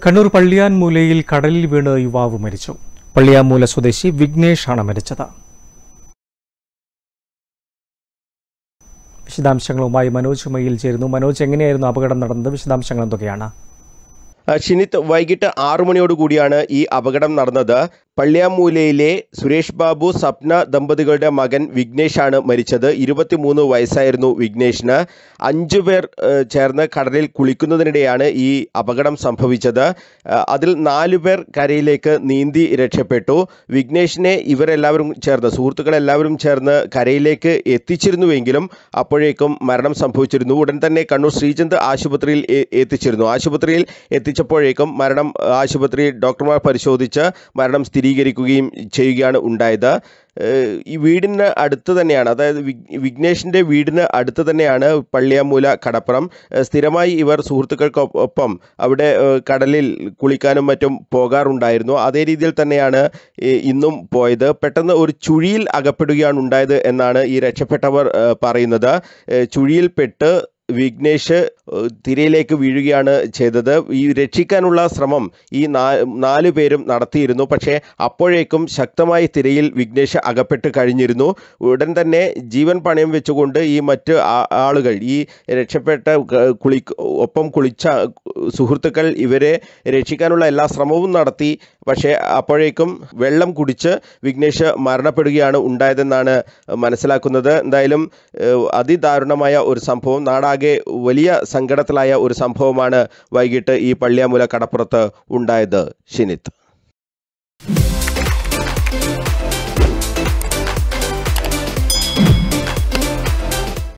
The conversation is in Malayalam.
കണ്ണൂർ പള്ളിയാൻമൂലയിൽ കടലിൽ വീണ് യുവാവ് മരിച്ചു പള്ളിയാമൂല സ്വദേശി വിഘ്നേഷ് ആണ് മരിച്ചത് വിശദാംശങ്ങളുമായി മനോജ് മയിൽ ചേരുന്നു മനോജ് എങ്ങനെയായിരുന്നു അപകടം നടന്നത് വിശദാംശങ്ങൾ എന്തൊക്കെയാണ് ആ, ഷിനിത്ത് വൈകിട്ട് ആറു മണിയോട് കൂടിയാണ് ഈ അപകടം നടന്നത് പള്ളിയാമൂലയിലെ സുരേഷ് ബാബു സപ്ന ദമ്പതികളുടെ മകൻ വിഘ്നേഷാണ് മരിച്ചത് ഇരുപത്തിമൂന്ന് വയസ്സായിരുന്നു വിഘ്നേഷിന് അഞ്ചു പേർ ഏഹ്, ചേർന്ന് കടലിൽ കുളിക്കുന്നതിനിടെയാണ് ഈ അപകടം സംഭവിച്ചത് ആ, അതിൽ നാലു പേർ കരയിലേക്ക് നീന്തി രക്ഷപ്പെട്ടു വിഘ്നേഷിനെ ഇവരെല്ലാവരും ചേർന്ന് സുഹൃത്തുക്കളെല്ലാവരും ചേർന്ന് കരയിലേക്ക് എത്തിച്ചിരുന്നുവെങ്കിലും അപ്പോഴേക്കും മരണം സംഭവിച്ചിരുന്നു ഉടൻ തന്നെ കണ്ണൂർ ശ്രീചന്ദ് ആശുപത്രിയിൽ എ- എത്തിച്ചിരുന്നു ആശുപത്രിയിൽ എത്തിച്ചപ്പോഴേക്കും മരണം ആശുപത്രി ഡോക്ടർമാർ പരിശോധിച്ച് മരണം സ്ഥിരീകരിക്കുകയും ചെയ്യുകയാണ് ഉണ്ടായത് ഏഹ് ഈ വീടിന് അടുത്ത് തന്നെയാണ് അതായത് വിഗ്- വിഘ്നേഷിൻ്റെ വീടിന് അടുത്ത് തന്നെയാണ് പള്ളിയാമൂല കടപ്പുറം ഏഹ് സ്ഥിരമായി ഇവർ സുഹൃത്തുക്കൾക്കൊപ്പം അവിടെ ഏഹ് കടലിൽ കുളിക്കാനും മറ്റും പോകാറുണ്ടായിരുന്നു അതേ രീതിയിൽ തന്നെയാണ് ഈ ഇന്നും പോയത് പെട്ടെന്ന് ഒരു ചുഴിയിൽ അകപ്പെടുകയാണ് ഉണ്ടായത് എന്നാണ് ഈ രക്ഷപ്പെട്ടവർ ഏഹ് പറയുന്നത് ഏഹ് ചുഴിയിൽപ്പെട്ട് വിഘ്നേഷ് ഏഹ് തിരയിലേക്ക് വീഴുകയാണ് ചെയ്തത് ഈ രക്ഷിക്കാനുള്ള ശ്രമം ഈ നാ- നാല് പേരും നടത്തിയിരുന്നു പക്ഷേ അപ്പോഴേക്കും ശക്തമായ തിരയിൽ വിഘ്നേഷ് അകപ്പെട്ട് കഴിഞ്ഞിരുന്നു ഉടൻ തന്നെ ജീവൻ പണയം വെച്ചുകൊണ്ട് ഈ മറ്റ് ആ- ആളുകൾ ഈ രക്ഷപ്പെട്ട ക- കുളി ഒപ്പം കുളിച്ച സുഹൃത്തുക്കൾ ഇവരെ രക്ഷിക്കാനുള്ള എല്ലാ ശ്രമവും നടത്തി പക്ഷേ അപ്പോഴേക്കും വെള്ളം കുടിച്ച് വിഘ്നേഷ് മരണപ്പെടുകയാണ് ഉണ്ടായതെന്നാണ് മനസ്സിലാക്കുന്നത് എന്തായാലും ഏഹ്, അതിദാരുണമായ ഒരു സംഭവം നാടാകെ വലിയ സങ്കടത്തിലായ ഒരു സംഭവമാണ് വൈകിട്ട് ഈ പള്ളിയാമൂല കടപ്പുറത്ത് ഉണ്ടായത് ഷിനിത്ത്